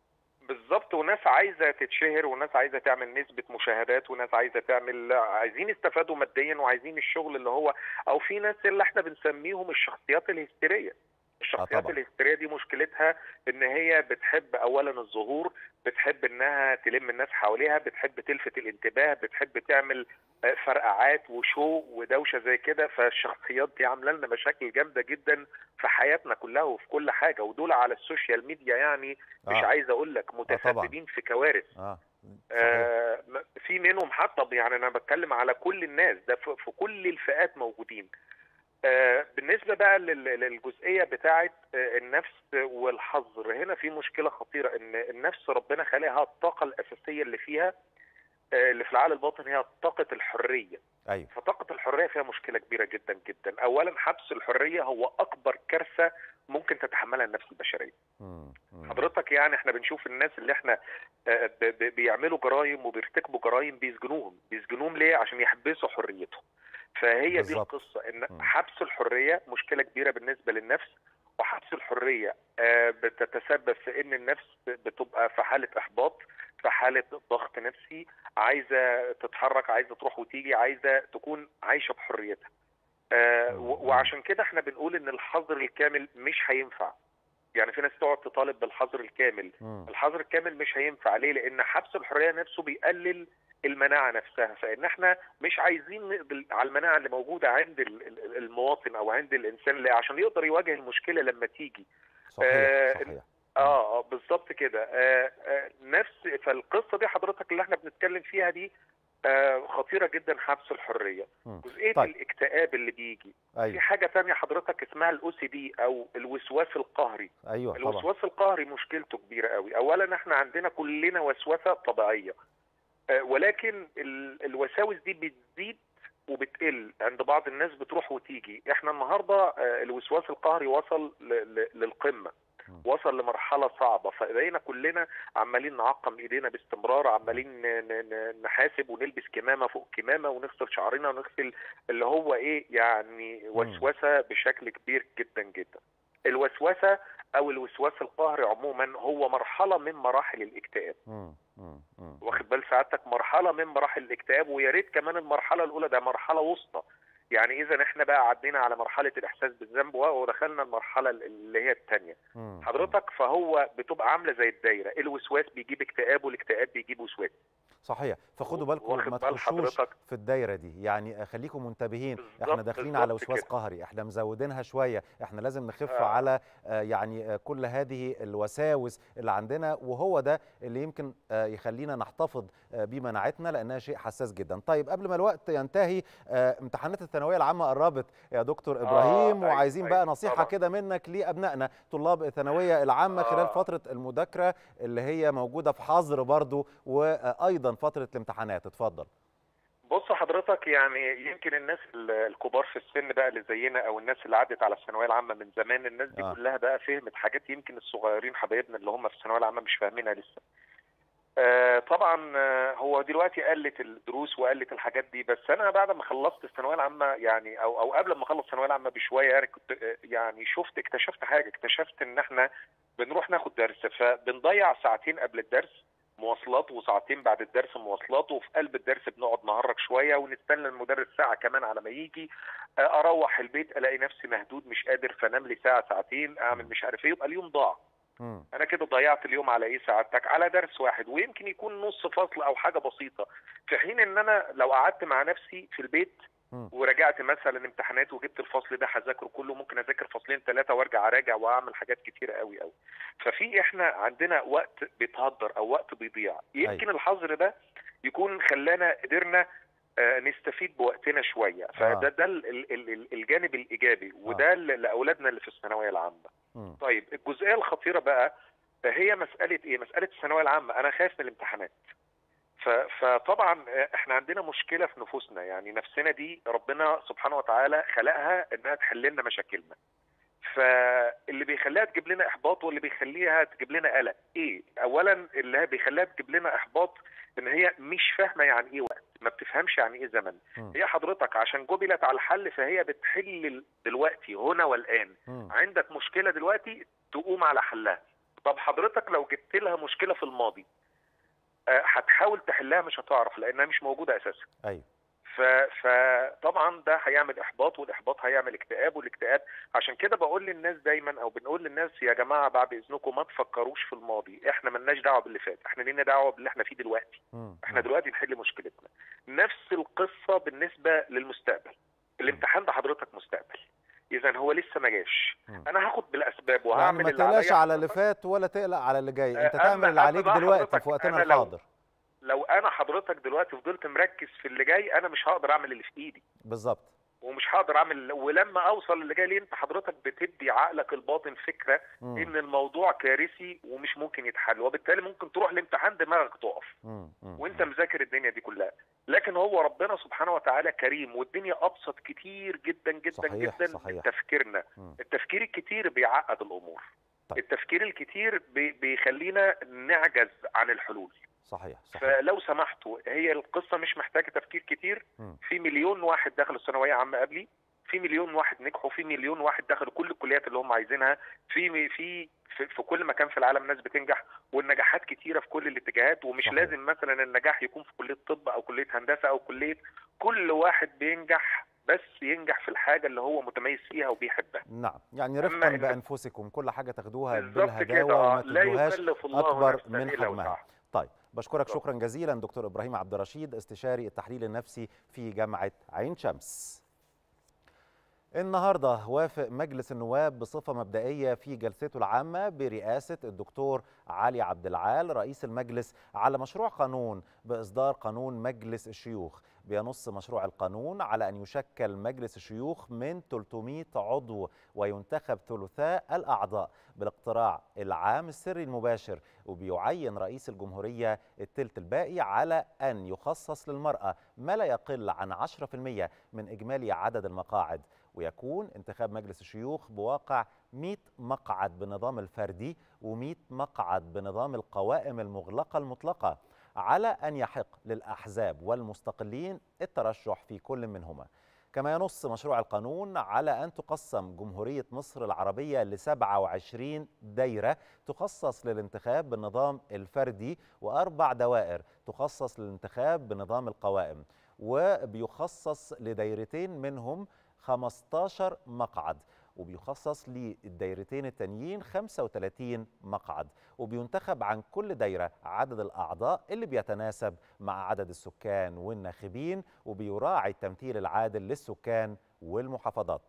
بالظبط وناس عايزه تتشهر وناس عايزه تعمل نسبه مشاهدات وناس عايزه تعمل عايزين يستفادوا ماديا وعايزين الشغل اللي هو او في ناس اللي احنا بنسميهم الشخصيات الهستيريه الشخصيات طبعا. الهستيريه دي مشكلتها ان هي بتحب اولا الظهور بتحب انها تلم الناس حواليها بتحب تلفت الانتباه بتحب تعمل آه، فرقعات وشو ودوشه زي كده فالشخصيات دي عامله لنا مشاكل جامده جدا في حياتنا كلها وفي كل حاجه ودول على السوشيال ميديا يعني مش آه. عايز اقول لك طبعا. متسببين في كوارث اه آه م- في منهم حتى يعني انا بتكلم على كل الناس ده في في كل الفئات موجودين آه، بالنسبه بقى لل- للجزئيه بتاعه آه، النفس والحظر هنا في مشكله خطيره ان النفس ربنا خلقها الطاقه الاساسيه اللي فيها آه، اللي في العقل الباطن هي طاقه الحريه ايوه فطاقه الحريه فيها مشكله كبيره جدا جدا اولا حبس الحريه هو اكبر كارثه ممكن تتحملها النفس البشريه مم. مم. حضرتك يعني احنا بنشوف الناس اللي احنا آه، ب- ب- بيعملوا جرائم وبيرتكبوا جرائم بيسجنوهم بيسجنوهم ليه عشان يحبسوا حريتهم فهي دي بالظبط. القصه ان حبس الحريه مشكله كبيره بالنسبه للنفس وحبس الحريه آه، بتتسبب في ان النفس بتبقى في حاله احباط في حاله ضغط نفسي عايزه تتحرك عايزه تروح وتيجي عايزه تكون عايشه بحريتها آه، و- وعشان كده احنا بنقول ان الحظر الكامل مش هينفع يعني في ناس تقعد تطالب بالحظر الكامل مم. الحظر الكامل مش هينفع ليه لان حبس الحريه نفسه بيقلل المناعه نفسها فان احنا مش عايزين نقضي على المناعه اللي موجوده عند ال- ال- المواطن او عند الانسان اللي عشان يقدر يواجه المشكله لما تيجي صحيح آه، صحيح اه اه بالظبط كده آه آه نفس فالقصه دي حضرتك اللي احنا بنتكلم فيها دي آه خطيره جدا حبس الحريه مم. جزئيه طيب. الاكتئاب اللي بيجي في ايوه حاجه تانية حضرتك اسمها الاو سي دي او الوسواس القهري ايوه طبعا الوسواس القهري مشكلته كبيره قوي اولا احنا عندنا كلنا وسوسه طبيعيه آه، ولكن ال- الوساوس دي بتزيد وبتقل عند بعض الناس بتروح وتيجي احنا النهارده آه، الوسواس القهري وصل ل- ل- للقمه وصل لمرحله صعبه فبقينا كلنا عمالين نعقم ايدينا باستمرار عمالين ن- ن- ن- نحاسب ونلبس كمامه فوق كمامه ونغسل شعرنا ونغسل اللي هو ايه يعني وسوسه بشكل كبير جدا جدا الوسوسه او الوسواس القهري عموما هو مرحله من مراحل الاكتئاب مم. مم. مم. واخد بال سعادتك مرحله من مراحل الاكتئاب ويا ريت كمان المرحله الاولى ده مرحله وسطى يعني اذا احنا بقى عدينا على مرحله الاحساس بالذنب ودخلنا المرحله اللي هي الثانيه مم. حضرتك فهو بتبقى عامله زي الدايره الوسواس بيجيب اكتئاب والاكتئاب بيجيب وسواس صحيح فخدوا بالكم واخد ما بال تخشوش حضرتك؟ في الدايره دي يعني خليكم منتبهين احنا بالظبط- داخلين على بالظبط وسواس كده. قهري احنا مزودينها شويه احنا لازم نخف آه. على آه، يعني آه، كل هذه الوساوس اللي عندنا وهو ده اللي يمكن آه، يخلينا نحتفظ آه، بمناعتنا لانها شيء حساس جدا طيب قبل ما الوقت ينتهي آه، امتحانات الثانويه العامه قربت يا دكتور ابراهيم أيوة، وعايزين أيوة، بقى نصيحه طبعاً. كده منك لابنائنا طلاب الثانويه العامه خلال آه. فتره المذاكره اللي هي موجوده في حظر برضو وايضا فتره الامتحانات اتفضل بص حضرتك يعني يمكن الناس ال- الكبار في السن بقى اللي زينا او الناس اللي عدت على الثانويه العامه من زمان الناس دي آه. كلها بقى فهمت حاجات يمكن الصغيرين حبايبنا اللي هم في الثانويه العامه مش فاهمينها لسه آه طبعا آه، هو دلوقتي قلت الدروس وقلت الحاجات دي بس انا بعد ما خلصت الثانويه العامه يعني او او قبل ما اخلص الثانويه العامه بشويه يعني كنت آه، يعني شفت اكتشفت حاجه اكتشفت ان احنا بنروح ناخد درس فبنضيع ساعتين قبل الدرس مواصلات وساعتين بعد الدرس مواصلات وفي قلب الدرس بنقعد نهرج شويه ونستنى المدرس ساعه كمان على ما يجي آه، اروح البيت الاقي نفسي مهدود مش قادر فانام لي ساعه ساعتين اعمل مش عارف ايه يبقى اليوم ضاع مم. انا كده ضيعت اليوم على ايه سعادتك على درس واحد ويمكن يكون نص فصل او حاجه بسيطه في حين ان انا لو قعدت مع نفسي في البيت مم. ورجعت مثلا امتحانات وجبت الفصل ده هذاكره كله ممكن اذاكر فصلين ثلاثه وارجع اراجع واعمل حاجات كتيره قوي قوي ففي احنا عندنا وقت بيتهدر او وقت بيضيع يمكن الحظر ده يكون خلانا قدرنا آه، نستفيد بوقتنا شويه فده ده ال- ال- ال- الجانب الايجابي وده ل- لاولادنا اللي في الثانويه العامه مم. طيب الجزئيه الخطيره بقى هي مساله ايه مساله الثانويه العامه انا خايف من الامتحانات ف- فطبعا احنا عندنا مشكله في نفوسنا يعني نفسنا دي ربنا سبحانه وتعالى خلقها انها تحل لنا مشاكلنا فاللي بيخليها تجيب لنا احباط واللي بيخليها تجيب لنا قلق ايه اولا اللي هي بيخليها تجيب لنا احباط ان هي مش فاهمه يعني ايه وقت ما بتفهمش يعني ايه زمن مم. هي حضرتك عشان جبلت على الحل فهي بتحل دلوقتي هنا والان مم. عندك مشكله دلوقتي تقوم على حلها طب حضرتك لو جبت لها مشكله في الماضي آه، هتحاول تحلها مش هتعرف لانها مش موجوده اساسا ايوه ف- فطبعا ده هيعمل احباط والاحباط هيعمل اكتئاب والاكتئاب عشان كده بقول للناس دايما او بنقول للناس يا جماعه بعد اذنكم ما تفكروش في الماضي احنا ملناش دعوه باللي فات احنا لينا دعوه باللي احنا فيه دلوقتي مم. احنا دلوقتي نحل مشكلتنا نفس القصه بالنسبه للمستقبل الامتحان ده حضرتك مستقبل اذا هو لسه ما جاش مم. انا هاخد بالاسباب يعني وهعمل ما اللي عليا تقلقش على اللي فات ولا تقلق على اللي جاي انت آه، تعمل أما- اللي أما عليك بقى دلوقتي حضرتك في وقتنا أنا لو- الحاضر لو انا حضرتك دلوقتي فضلت مركز في اللي جاي انا مش هقدر اعمل اللي في ايدي بالظبط ومش هقدر اعمل ولما اوصل اللي جاي ليه انت حضرتك بتدي عقلك الباطن فكره مم. ان الموضوع كارثي ومش ممكن يتحل وبالتالي ممكن تروح الامتحان دماغك تقف مم. مم. وانت مذاكر الدنيا دي كلها لكن هو ربنا سبحانه وتعالى كريم والدنيا ابسط كتير جدا جدا صحيح، جدا صحيح. من تفكيرنا مم. التفكير الكتير بيعقد الامور طيب. التفكير الكتير بي- بيخلينا نعجز عن الحلول صحيح صحيح فلو سمحتوا هي القصه مش محتاجه تفكير كتير مم. في مليون واحد دخلوا الثانويه عامه قبلي في مليون واحد نجحوا في مليون واحد دخلوا كل الكليات اللي هم عايزينها في في في, في كل مكان في العالم ناس بتنجح والنجاحات كتيره في كل الاتجاهات ومش صحيح. لازم مثلا النجاح يكون في كليه طب او كليه هندسه او كليه كل واحد بينجح بس ينجح في الحاجه اللي هو متميز فيها وبيحبها نعم يعني أما رفقا إن- بانفسكم كل حاجه تاخدوها بالظبط كده بالهداوه آه. وما لا تدوهاش يكلف الله اكبر نفسا من الا حجمها وسعها طيب بشكرك شكرا جزيلا دكتور ابراهيم عبد الرشيد استشاري التحليل النفسي في جامعه عين شمس النهارده وافق مجلس النواب بصفه مبدئيه في جلسته العامه برئاسه الدكتور علي عبد العال رئيس المجلس على مشروع قانون باصدار قانون مجلس الشيوخ بينص مشروع القانون على ان يشكل مجلس الشيوخ من 300 عضو وينتخب ثلثاء الاعضاء بالاقتراع العام السري المباشر وبيعين رئيس الجمهوريه الثلث الباقي على ان يخصص للمراه ما لا يقل عن 10% من اجمالي عدد المقاعد ويكون انتخاب مجلس الشيوخ بواقع 100 مقعد بنظام الفردي و100 مقعد بنظام القوائم المغلقة المطلقة على أن يحق للأحزاب والمستقلين الترشح في كل منهما كما ينص مشروع القانون على أن تقسم جمهورية مصر العربية ل 27 دايرة تخصص للانتخاب بالنظام الفردي وأربع دوائر تخصص للانتخاب بنظام القوائم وبيخصص لدايرتين منهم 15 مقعد وبيخصص للدايرتين التانيين 35 مقعد وبينتخب عن كل دايرة عدد الأعضاء اللي بيتناسب مع عدد السكان والناخبين وبيراعي التمثيل العادل للسكان والمحافظات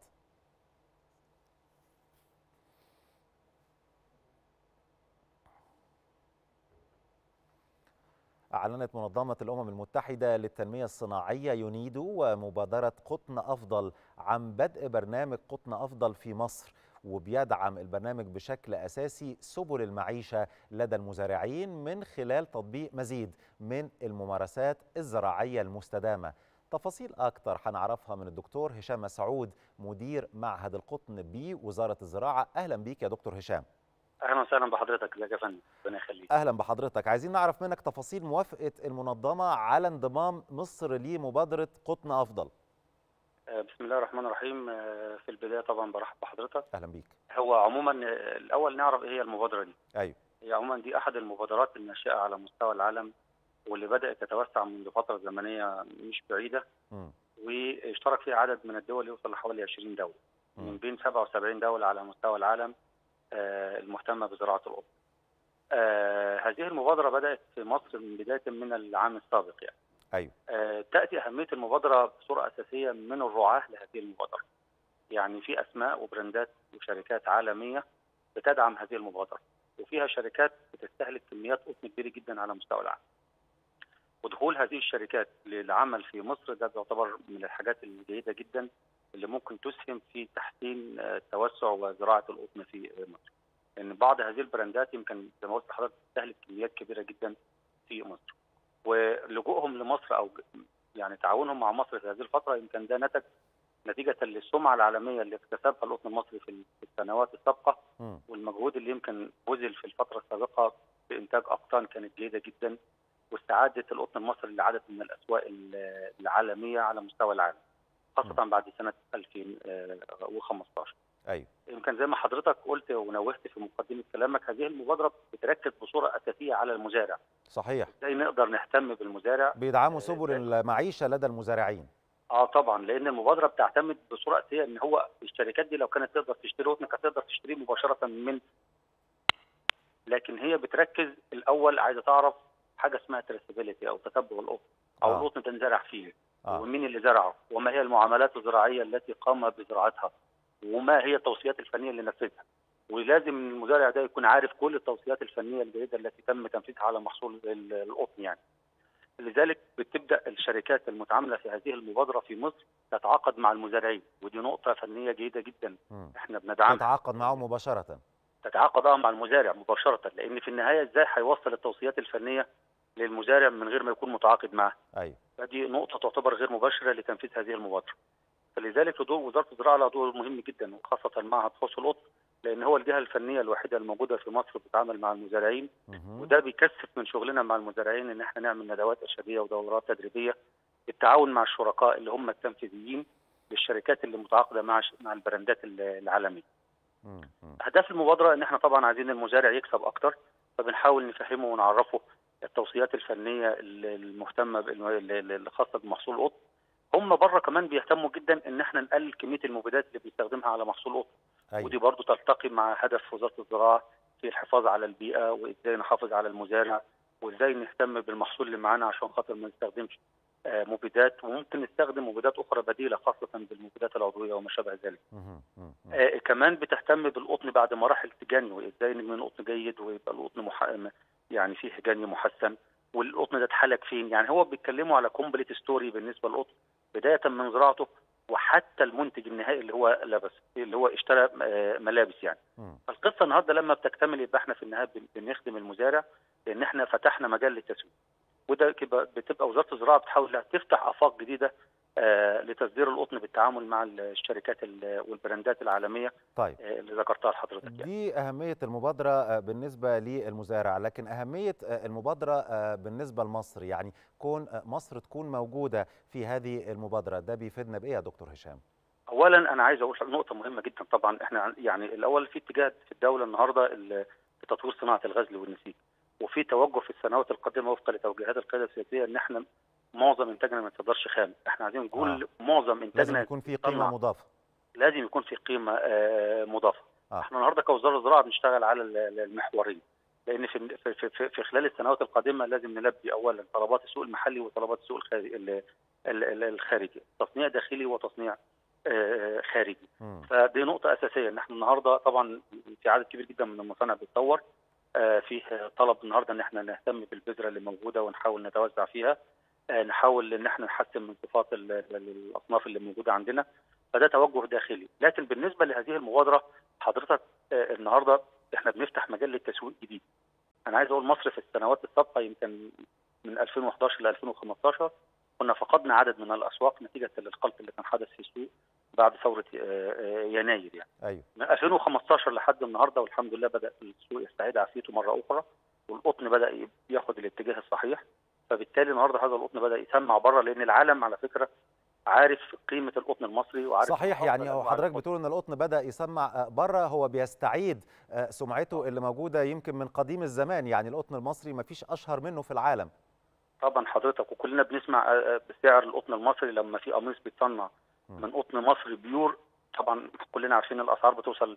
أعلنت منظمة الأمم المتحدة للتنمية الصناعية يونيدو ومبادرة قطن أفضل عن بدء برنامج قطن أفضل في مصر وبيدعم البرنامج بشكل أساسي سبل المعيشة لدى المزارعين من خلال تطبيق مزيد من الممارسات الزراعية المستدامة تفاصيل أكتر هنعرفها من الدكتور هشام مسعود مدير معهد القطن بوزارة الزراعة أهلا بيك يا دكتور هشام اهلا وسهلا بحضرتك ازيك يا فندم ربنا يخليك اهلا بحضرتك عايزين نعرف منك تفاصيل موافقه المنظمه على انضمام مصر لمبادره قطن افضل آه، بسم الله الرحمن الرحيم آه، في البدايه طبعا برحب بحضرتك اهلا بيك هو عموما آه، الاول نعرف ايه هي المبادره دي ايوه هي عموما دي احد المبادرات الناشئه على مستوى العالم واللي بدات تتوسع منذ فتره زمنيه مش بعيده مم. واشترك فيها عدد من الدول يوصل لحوالي 20 دوله مم. من بين 77 دوله على مستوى العالم آه، المهتمه بزراعه القطن. آه، هذه المبادره بدات في مصر من بدايه من العام السابق يعني. ايوه آه، تاتي اهميه المبادره بصوره اساسيه من الرعاه لهذه المبادره. يعني في اسماء وبراندات وشركات عالميه بتدعم هذه المبادره وفيها شركات بتستهلك كميات قطن كبيره جدا على مستوى العالم. ودخول هذه الشركات للعمل في مصر ده بيعتبر من الحاجات الجيده جدا اللي ممكن تسهم في تحسين آه، توسع وزراعه القطن في آه، مصر. لان بعض هذه البراندات يمكن زي ما قلت لحضرتك بتستهلك كميات كبيره جدا في مصر. ولجوءهم لمصر او يعني تعاونهم مع مصر في هذه الفتره يمكن ده نتج نتيجه للسمعه العالميه اللي اكتسبها القطن المصري في في السنوات السابقه مم. والمجهود اللي يمكن بذل في الفتره السابقه بانتاج اقطان كانت جيده جدا واستعاده القطن المصري لعدد من الاسواق ال- العالميه على مستوى العالم خاصه بعد سنه 2015 ايوه يمكن زي ما حضرتك قلت ونوهت في مقدمه كلامك هذه المبادره بتركز بصوره اساسيه على المزارع صحيح ازاي نقدر نهتم بالمزارع بيدعموا سبل المعيشه لدى المزارعين اه طبعا لان المبادره بتعتمد بصوره اساسيه ان هو الشركات دي لو كانت تقدر تشتري قطن كانت تقدر تشتريه مباشره من لكن هي بتركز الاول عايزه تعرف حاجه اسمها تريسابيلتي او تتبع القطن او آه. القطن ده انزرع فيه آه. ومين اللي زرعه وما هي المعاملات الزراعيه التي قام بزراعتها وما هي التوصيات الفنيه اللي نفذها ولازم المزارع ده يكون عارف كل التوصيات الفنيه الجيده التي تم تنفيذها على محصول ال- القطن يعني لذلك بتبدا الشركات المتعامله في هذه المبادره في مصر تتعاقد مع المزارعين ودي نقطه فنيه جيده جدا مم. احنا بندعمها تتعاقد معهم مباشره تتعاقد اه مع المزارع مباشره لان في النهايه ازاي هيوصل التوصيات الفنيه للمزارع من غير ما يكون متعاقد معه ايوه فدي نقطه تعتبر غير مباشره لتنفيذ هذه المبادره فلذلك دور وزاره الزراعه لها دور مهم جدا وخاصه معهد فصل القطن لان هو الجهه الفنيه الوحيده الموجوده في مصر بتتعامل مع المزارعين وده بيكثف من شغلنا مع المزارعين ان احنا نعمل ندوات ارشاديه ودورات تدريبيه بالتعاون مع الشركاء اللي هم التنفيذيين للشركات اللي متعاقده مع مع البراندات العالميه. اهداف المبادره ان احنا طبعا عايزين المزارع يكسب اكتر فبنحاول نفهمه ونعرفه التوصيات الفنيه المهتمه اللي خاصه بمحصول القطن. هم بره كمان بيهتموا جدا ان احنا نقلل كميه المبيدات اللي بنستخدمها على محصول القطن. أيوة. ودي برضو تلتقي مع هدف وزاره الزراعه في الحفاظ على البيئه وازاي نحافظ على المزارع وازاي نهتم بالمحصول اللي معانا عشان خاطر ما نستخدمش آه مبيدات وممكن نستخدم مبيدات اخرى بديله خاصه بالمبيدات العضويه وما شابه ذلك. آه كمان بتهتم بالقطن بعد مراحل التجاني وازاي نجمن القطن جيد ويبقى القطن مح... يعني فيه جني محسن والقطن ده اتحلك فين يعني هو بيتكلموا على كومبليت ستوري بالنسبه للقطن بدايه من زراعته وحتى المنتج النهائي اللي هو لبس اللي هو اشترى ملابس يعني القصه النهارده لما بتكتمل يبقى احنا في النهايه بنخدم المزارع لان احنا فتحنا مجال للتسويق وده بتبقى وزاره الزراعه بتحاول تفتح افاق جديده آه لتصدير القطن بالتعامل مع الشركات والبراندات العالميه طيب. آه اللي ذكرتها لحضرتك يعني. دي اهميه المبادره بالنسبه للمزارع لكن اهميه المبادره بالنسبه لمصر يعني كون مصر تكون موجوده في هذه المبادره ده بيفيدنا بايه يا دكتور هشام اولا انا عايز اقول نقطه مهمه جدا طبعا احنا يعني الاول في اتجاه في الدوله النهارده لتطوير صناعه الغزل والنسيج وفي توجه في السنوات القادمه وفقا لتوجيهات القياده السياسيه ان احنا معظم انتاجنا ما يصدرش خام احنا عايزين نقول آه. معظم انتاجنا لازم يكون في قيمه مضافه لازم يكون في قيمه آه مضافه آه. احنا النهارده كوزاره الزراعه بنشتغل على المحورين لان في في, في, في خلال السنوات القادمه لازم نلبي اولا طلبات السوق المحلي وطلبات السوق الخارجي الخارجي تصنيع داخلي وتصنيع آه خارجي م. فدي نقطه اساسيه ان احنا النهارده طبعا في عدد كبير جدا من المصانع بتطور آه فيه طلب النهارده ان احنا نهتم بالبذره اللي موجوده ونحاول نتوسع فيها نحاول ان احنا نحسن من صفات الاصناف اللي موجوده عندنا فده توجه داخلي لكن بالنسبه لهذه المبادره حضرتك النهارده احنا بنفتح مجال للتسويق جديد انا عايز اقول مصر في السنوات السابقه يمكن من 2011 ل 2015 كنا فقدنا عدد من الاسواق نتيجه للخلط اللي كان حدث في السوق بعد ثوره يناير يعني ايوه من 2015 لحد النهارده والحمد لله بدا السوق يستعيد عافيته مره اخرى والقطن بدا ياخد الاتجاه الصحيح فبالتالي النهارده هذا القطن بدا يسمع بره لان العالم على فكره عارف قيمه القطن المصري وعارف صحيح يعني حضرتك بتقول ان القطن بدا يسمع بره هو بيستعيد سمعته اللي موجوده يمكن من قديم الزمان يعني القطن المصري ما فيش اشهر منه في العالم طبعا حضرتك وكلنا بنسمع بسعر القطن المصري لما في قميص بيتصنع من قطن مصري بيور طبعا كلنا عارفين الاسعار بتوصل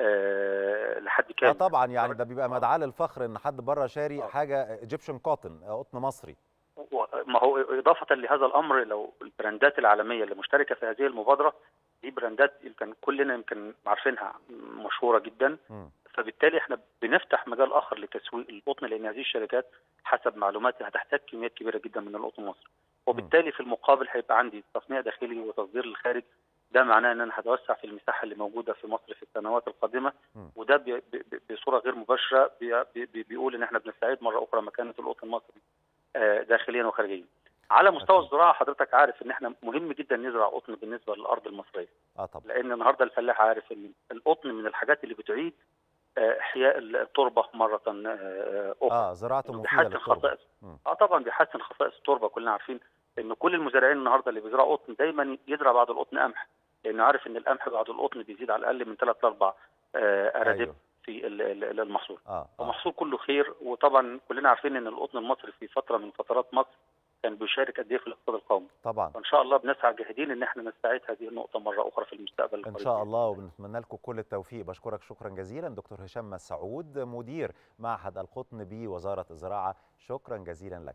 أه لحد كام اه طبعا يعني ده بيبقى مدعاه للفخر ان حد بره شاري حاجه ايجيبشن كوتن قطن مصري ما هو اضافه لهذا الامر لو البراندات العالميه اللي مشتركه في هذه المبادره دي براندات يمكن كلنا يمكن عارفينها مشهوره جدا م. فبالتالي احنا بنفتح مجال اخر لتسويق القطن لان هذه الشركات حسب معلوماتي هتحتاج كميات كبيره جدا من القطن المصري وبالتالي في المقابل هيبقى عندي تصنيع داخلي وتصدير للخارج ده معناه ان انا هتوسع في المساحه اللي موجوده في مصر في السنوات القادمه م. وده بي بي بصوره غير مباشره بي بيقول ان احنا بنستعيد مره اخرى مكانه القطن المصري داخليا وخارجيا. على مستوى الزراعه حضرتك عارف ان احنا مهم جدا نزرع قطن بالنسبه للارض المصريه. اه طبعا. لان النهارده الفلاح عارف ان القطن من الحاجات اللي بتعيد احياء التربه مره اخرى. اه زراعته مفيده للتربه. اه طبعا بيحسن خصائص التربه كلنا عارفين ان كل المزارعين النهارده اللي بيزرعوا قطن دايما يزرع بعد القطن قمح لانه عارف ان القمح بعد القطن بيزيد على الاقل من ثلاث لاربع ارادب أيوه. في المحصول آه. المحصول كله خير وطبعا كلنا عارفين ان القطن المصري في فتره من فترات مصر كان بيشارك قد ايه في الاقتصاد القومي طبعا فان شاء الله بنسعى جاهدين ان احنا نستعيد هذه النقطه مره اخرى في المستقبل ان شاء الله وبنتمنى لكم كل التوفيق بشكرك شكرا جزيلا دكتور هشام مسعود مدير معهد القطن بوزاره الزراعه شكرا جزيلا لك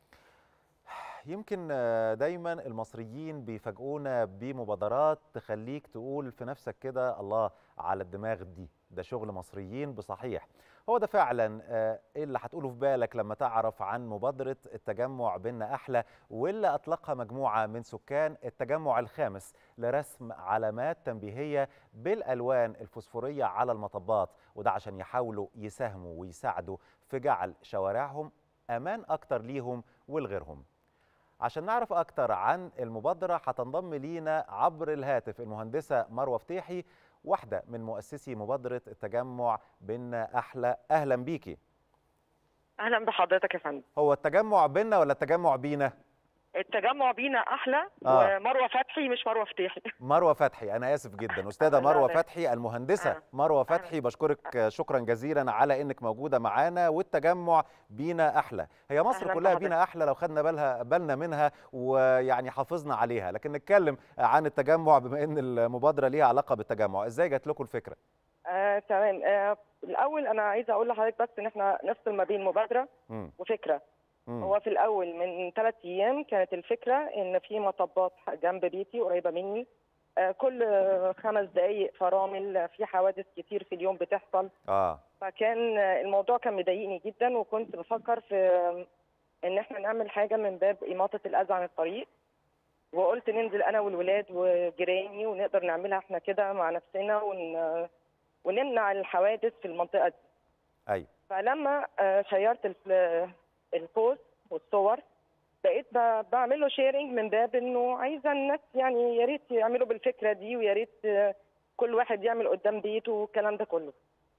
يمكن دايما المصريين بيفاجئونا بمبادرات تخليك تقول في نفسك كده الله على الدماغ دي ده شغل مصريين بصحيح هو ده فعلا آه، ايه اللي هتقوله في بالك لما تعرف عن مبادره التجمع بينا احلى واللي اطلقها مجموعه من سكان التجمع الخامس لرسم علامات تنبيهيه بالالوان الفوسفوريه على المطبات وده عشان يحاولوا يساهموا ويساعدوا في جعل شوارعهم امان اكتر ليهم ولغيرهم عشان نعرف اكتر عن المبادره هتنضم لينا عبر الهاتف المهندسه مروه فتيحي واحده من مؤسسي مبادره التجمع بينا احلى اهلا بيكي اهلا بحضرتك يا فندم هو التجمع بينا ولا التجمع بينا التجمع بينا احلى آه. ومروه فتحي مش مروه فتيحي مروه فتحي انا اسف جدا استاذه لا، مروه لا. فتحي المهندسه مروه فتحي بشكرك شكرا جزيلا على انك موجوده معانا والتجمع بينا احلى هي مصر أهلاً كلها بحضرتك. بينا احلى لو خدنا بالها بالنا منها ويعني حافظنا عليها لكن نتكلم عن التجمع بما ان المبادره ليها علاقه بالتجمع ازاي جات لكم الفكره آه، تمام آه، الاول انا عايزه اقول لحضرتك بس ان احنا نفصل ما بين مبادره مم. وفكره مم. هو في الاول من ثلاث ايام كانت الفكره ان في مطبات جنب بيتي قريبه مني آه، كل خمس دقائق فرامل في حوادث كتير في اليوم بتحصل اه فكان الموضوع كان مضايقني جدا وكنت بفكر في ان احنا نعمل حاجه من باب اماطه الاذى عن الطريق وقلت ننزل انا والولاد وجيراني ونقدر نعملها احنا كده مع نفسنا ون... ونمنع الحوادث في المنطقه دي ايوه فلما آه، شيرت الف- البوست والصور بقيت ب- بعمل له شيرنج من باب انه عايزه الناس يعني يا ريت يعملوا بالفكره دي ويا ريت آه، كل واحد يعمل قدام بيته والكلام ده كله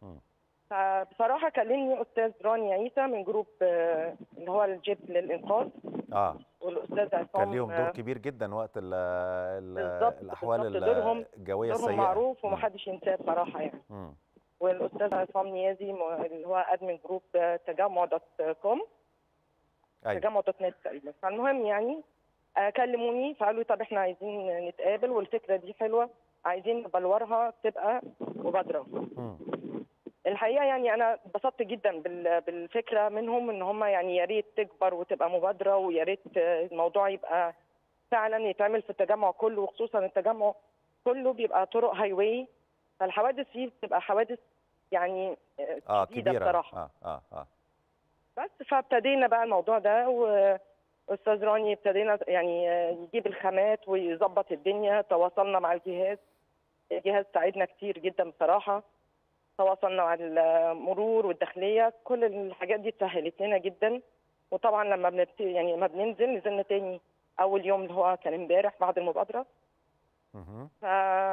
فبصراحه كلمني استاذ راني عيسى من جروب آه، اللي هو الجيب للانقاذ اه والاستاذ عصام كان ليهم دور آه، كبير جدا وقت ال ال بالظبط الاحوال بالظبط. ال- دورهم الجويه دورهم السيئه معروف ومحدش ينساه بصراحه يعني مم. والاستاذ عصام نيازي م- اللي هو ادمن جروب آه، تجمع دوت كوم ايوه تجمع دوت نت تقريبا فالمهم يعني آه، كلموني فقالوا لي طب احنا عايزين نتقابل والفكره دي حلوه عايزين نبلورها تبقى مبادره مم. الحقيقه يعني انا اتبسطت جدا بال- بالفكره منهم ان هم يعني يا ريت تكبر وتبقى مبادره ويا ريت آه، الموضوع يبقى فعلا يتعمل في التجمع كله وخصوصا التجمع كله بيبقى طرق هاي واي فالحوادث فيه بتبقى حوادث يعني آه، اه شديدة كبيره بصراحة. اه اه اه بس فابتدينا بقى الموضوع ده واستاذ راني ابتدينا يعني آه، يجيب الخامات ويظبط الدنيا تواصلنا مع الجهاز الجهاز ساعدنا كتير جدا بصراحه تواصلنا مع المرور والداخليه كل الحاجات دي اتسهلت لنا جدا وطبعا لما بنبت... يعني لما بننزل نزلنا تاني اول يوم اللي هو كان امبارح بعد المبادره مهم. ف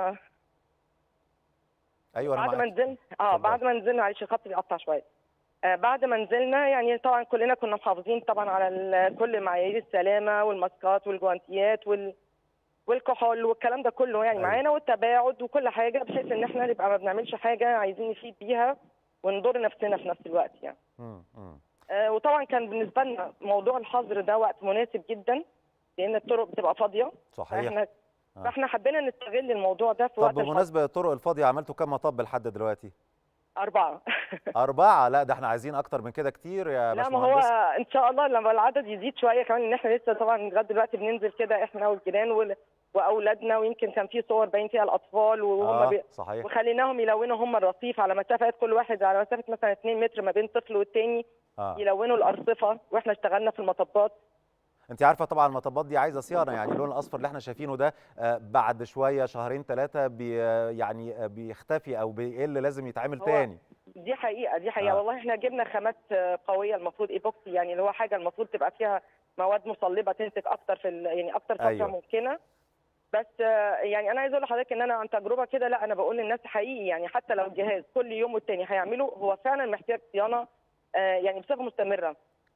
ايوه انا بعد ما معاك نزلنا اه بعد ما نزلنا معلش الخط بيقطع شويه آه بعد ما نزلنا يعني طبعا كلنا كنا محافظين طبعا على ال- كل معايير السلامه والماسكات والجوانتيات وال والكحول والكلام ده كله يعني أيوة. معانا والتباعد وكل حاجه بحيث ان احنا نبقى ما بنعملش حاجه عايزين نفيد بيها ونضر نفسنا في نفس الوقت يعني مم. مم. آه وطبعا كان بالنسبه لنا موضوع الحظر ده وقت مناسب جدا لان الطرق بتبقى فاضيه صحيح فاحنا آه. فاحنا حبينا نستغل الموضوع ده في طب وقت الحظر بمناسبه الطرق الفاضيه عملتوا كام مطب لحد دلوقتي اربعه أربعة لا ده احنا عايزين أكتر من كده كتير يا لا ما هو باشمهندس ان شاء الله لما العدد يزيد شويه كمان ان احنا لسه طبعا لغايه دلوقتي بننزل كده احنا والجيران وال... واولادنا ويمكن كان في صور باين فيها الاطفال وهم آه بي... صحيح وخليناهم يلونوا هم الرصيف على مسافات كل واحد على مسافه مثلا 2 متر ما بين طفل والتاني آه. يلونوا الارصفه واحنا اشتغلنا في المطبات انت عارفه طبعا المطبات دي عايزه صيانه يعني اللون الاصفر اللي احنا شايفينه ده آه، بعد شويه شهرين ثلاثه بي آه، يعني آه، بيختفي او بيقل لازم يتعمل هو تاني دي حقيقه دي حقيقه آه. والله احنا جبنا خامات آه، قويه المفروض ايبوكسي يعني اللي هو حاجه المفروض تبقى فيها مواد مصلبه تمسك اكتر في ال- يعني اكتر فتره أيوة. ممكنه بس آه، يعني انا عايزه اقول لحضرتك ان انا عن تجربه كده لا انا بقول للناس حقيقي يعني حتى لو الجهاز كل يوم والتاني هيعمله هو فعلا محتاج صيانه آه، يعني بصفه مستمره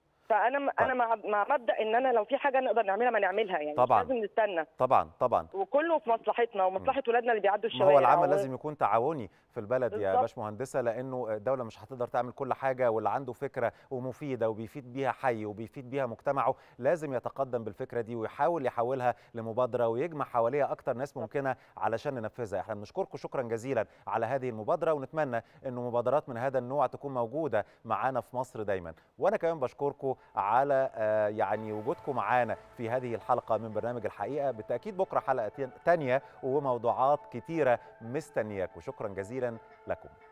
فانا انا مع مع مبدا ان انا لو في حاجه نقدر نعملها ما نعملها يعني طبعاً. مش لازم نستنى طبعا طبعا وكله في مصلحتنا ومصلحه ولادنا اللي بيعدوا ما الشوارع هو العمل و- لازم يكون تعاوني في البلد يا بالظبط. باشمهندسه لانه الدوله مش هتقدر تعمل كل حاجه واللي عنده فكره ومفيده وبيفيد بيها حي وبيفيد بيها مجتمعه لازم يتقدم بالفكره دي ويحاول يحولها لمبادره ويجمع حواليها اكتر ناس ممكنه علشان ننفذها احنا بنشكركم شكرا جزيلا على هذه المبادره ونتمنى انه مبادرات من هذا النوع تكون موجوده معانا في مصر دايما وانا كمان بشكركم على آه، يعني وجودكم معانا في هذه الحلقه من برنامج الحقيقه بالتاكيد بكره حلقه تانية وموضوعات كتيره مستنياك وشكرا جزيلا لكم